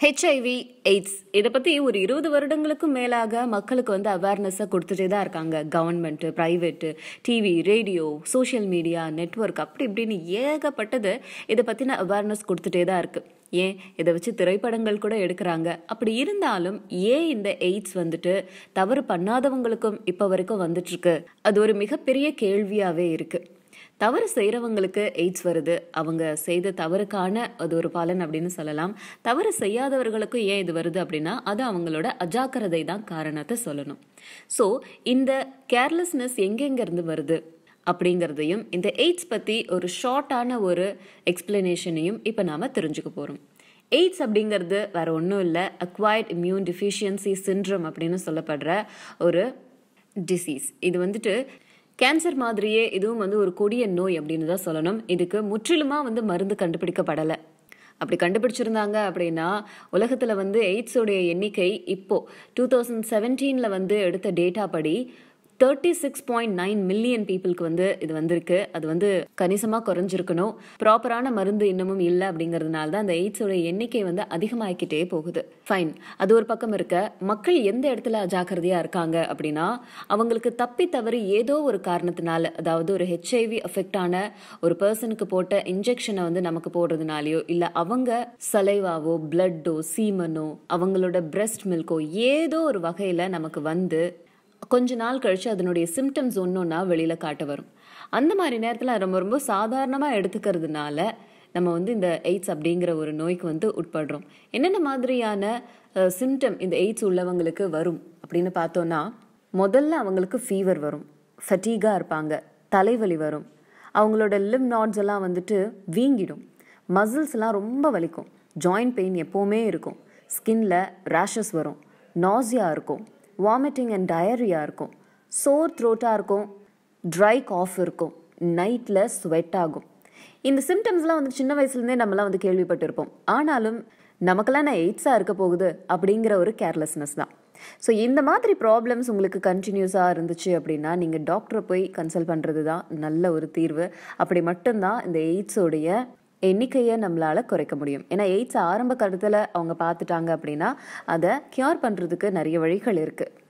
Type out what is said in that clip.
HIV AIDS இதை பற்றி ஒரு இருபது வருடங்களுக்கும் மேலாக மக்களுக்கு வந்து அவேர்னஸை கொடுத்துட்டே தான் இருக்காங்க government private TV radio social media network அப்படி இப்படின்னு ஏகப்பட்டது இதை பற்றின அவேர்னஸ் கொடுத்துட்டே தான் இருக்குது ஏன் இதை வச்சு திரைப்படங்கள் கூட எடுக்கிறாங்க அப்படி இருந்தாலும் ஏன் இந்த எய்ட்ஸ் வந்துட்டு தவறு பண்ணாதவங்களுக்கும் இப்போ வரைக்கும் வந்துட்டுருக்கு அது ஒரு மிகப்பெரிய கேள்வியாகவே இருக்குது தவறு செய்கிறவங்களுக்கு எய்ட்ஸ் வருது அவங்க செய்த தவறுக்கான அது ஒரு பலன் அப்படின்னு சொல்லலாம் தவறு செய்யாதவர்களுக்கும் ஏன் இது வருது அப்படின்னா அது அவங்களோட அஜாக்கிரதை தான் காரணத்தை சொல்லணும் ஸோ இந்த கேர்லெஸ்னஸ் எங்கெங்கேருந்து வருது அப்படிங்கிறதையும் இந்த எய்ட்ஸ் பற்றி ஒரு ஷார்ட்டான ஒரு எக்ஸ்பிளனேஷனையும் இப்போ நாம் தெரிஞ்சுக்க போகிறோம் எய்ட்ஸ் அப்படிங்கிறது வேற ஒன்றும் இல்லை அக்வைர்ட் இம்யூன் டிஃபிஷியன்சி சின்ட்ரம் அப்படின்னு சொல்லப்படுற ஒரு டிசீஸ் இது வந்துட்டு கேன்சர் மாதிரியே இதுவும் வந்து ஒரு கொடிய நோய் அப்படின்னு தான் சொல்லணும் இதுக்கு முற்றிலுமாக வந்து மருந்து கண்டுபிடிக்கப்படலை அப்படி கண்டுபிடிச்சிருந்தாங்க அப்படின்னா உலகத்தில் வந்து எய்ட்ஸோடைய எண்ணிக்கை இப்போ டூ தௌசண்ட் செவன்டீனில் வந்து எடுத்த டேட்டா படி thirty six point nine million பீப்புளுக்கு வந்து இது வந்திருக்கு அது வந்து கணிசமாக குறைஞ்சிருக்கணும் ப்ராப்பரான மருந்து இன்னமும் இல்லை அப்படிங்கிறதுனால தான் அந்த எய்ட்ஸோட எண்ணிக்கை வந்து அதிகமாகிக்கிட்டே போகுது ஃபைன் அது ஒரு பக்கம் இருக்க மக்கள் எந்த இடத்துல அஜாக்கிரதையாக இருக்காங்க அப்படின்னா அவங்களுக்கு தப்பி தவறி ஏதோ ஒரு காரணத்தினால அதாவது ஒரு ஹெச்ஐவி அஃபெக்ட் ஆன ஒரு பர்சனுக்கு போட்ட இன்ஜெக்ஷனை வந்து நமக்கு போடுறதுனாலையோ இல்லை அவங்க சலைவாவோ பிளட்டோ சீமனோ அவங்களோட பிரெஸ்ட் மில்கோ ஏதோ ஒரு வகையில் நமக்கு வந்து கொஞ்ச நாள் கழிச்சு அதனுடைய சிம்டம்ஸ் ஒன்றொன்னா வெளியில் காட்ட வரும் அந்த மாதிரி நேரத்தில் ரொம்ப ரொம்ப சாதாரணமாக எடுத்துக்கிறதுனால நம்ம வந்து இந்த எய்ட்ஸ் அப்படிங்கிற ஒரு நோய்க்கு வந்து உட்படுறோம் என்னென்ன மாதிரியான சிம்டம் இந்த எய்ட்ஸ் உள்ளவங்களுக்கு வரும் அப்படின்னு பார்த்தோன்னா முதல்ல அவங்களுக்கு ஃபீவர் வரும் ஃபட்டீகாக இருப்பாங்க தலைவலி வரும் அவங்களோட லிம் நாட்ஸ் எல்லாம் வந்துட்டு வீங்கிடும் மசில்ஸ்லாம் ரொம்ப வலிக்கும் ஜாயிண்ட் பெயின் எப்போவுமே இருக்கும் ஸ்கின்ல ரேஷஸ் வரும் நாசியா இருக்கும் வாமிட்டிங் அண்ட் டயரியா இருக்கும் சோர் த்ரோட்டாக இருக்கும் ட்ரை காஃப் இருக்கும் நைட்டில் ஸ்வெட் ஆகும் இந்த சிம்டம்ஸ்லாம் வந்து சின்ன வயசுலேருந்தே நம்மலாம் வந்து கேள்விப்பட்டிருப்போம் ஆனாலும் நமக்கெல்லாம் நான் எய்ட்ஸாக இருக்க போகுது அப்படிங்கிற ஒரு கேர்லெஸ்னஸ் தான் ஸோ இந்த மாதிரி ப்ராப்ளம்ஸ் உங்களுக்கு கண்டினியூஸாக இருந்துச்சு அப்படின்னா நீங்கள் டாக்டரை போய் கன்சல்ட் பண்ணுறது தான் நல்ல ஒரு தீர்வு அப்படி மட்டும்தான் இந்த எய்ட்ஸோடைய எண்ணிக்கையை நம்மளால் குறைக்க முடியும் ஏன்னா எய்ட்ஸ் ஆரம்ப கட்டத்தில் அவங்க பார்த்துட்டாங்க அப்படின்னா அதை கியூர் பண்ணுறதுக்கு நிறைய வழிகள் இருக்குது